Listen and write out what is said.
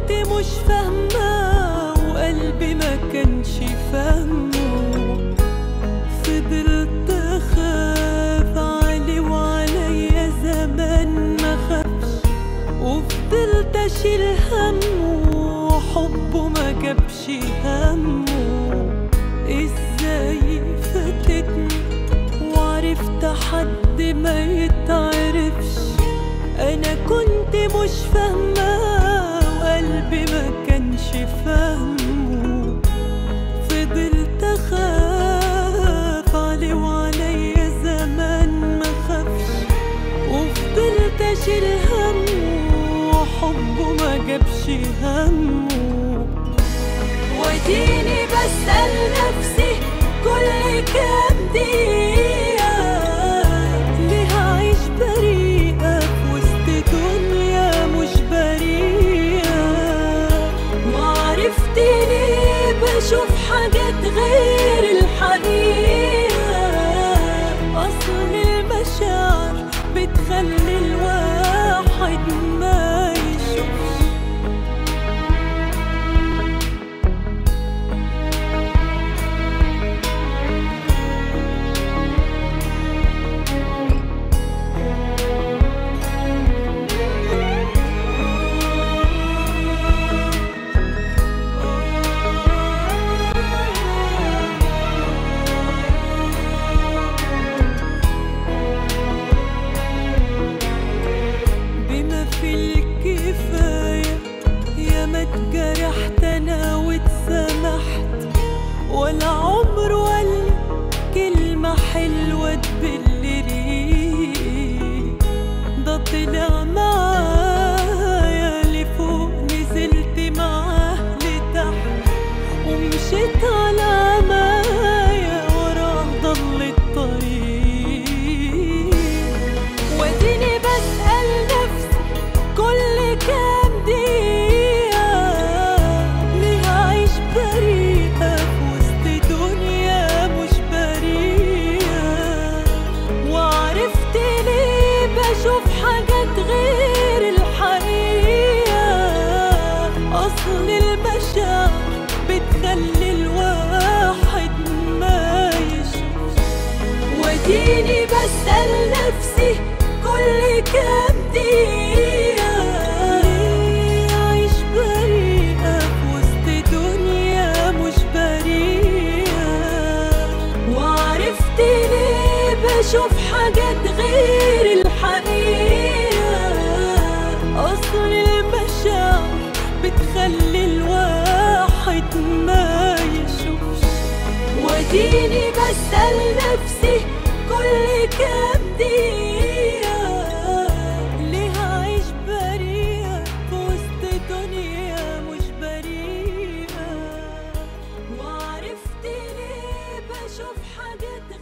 كنت مش فاهمة وقلبي ما كانش فاهمه فضلت اخاف عليه وعليا زمان ما خافش وفضلت اشيل همه وحبه ما جابش همه ازاي فاتتني وعرفت حد ما يتعرفش انا كنت مش فاهمة وقلبي ما كانش فاهمه فضلت اخاف عليه وعليا زمان ما خافش وفضلت اشيل همه وحبه ما جابش همه واديني بسأل نفسي كل كام دقيقة ليه هعيش بريئة في وسط دنيا مش بريئة وعرفت ليه بشوف حاجات غير الحقيقة أصل المشاعر بتخلي الواحد ما يشوفش بما في الكفاية يا ما اتجرحت انا واتسامحت ولا عمر ولا كلمة حلوة تبل ريق ده طلع معايا لفوق نزلت معاه لتحت ومشيت على عمايا وراه ضل الطريق واديني بسأل نفسي كل كام دقيقة ليه أعيش بريئة في وسط دنيا مش بريئة وعرفت ليه بشوف حاجات غير الحقيقة أصل المشاعر بتخلي الواحد ما يشوفش واديني بسأل نفسي كل كام دقيقة ليه أعيش بريئة في وسط دنيا مش بريئة وعرفت ليه بشوف حاجات غير الحقيقة أصل المشاعر بتخلي الواحد ما يشوفش واديني بسأل نفسي كل كام دقيقة ليه هعيش بريئة في وسط دنيا مش بريئة وعرفت ليه بشوف حاجات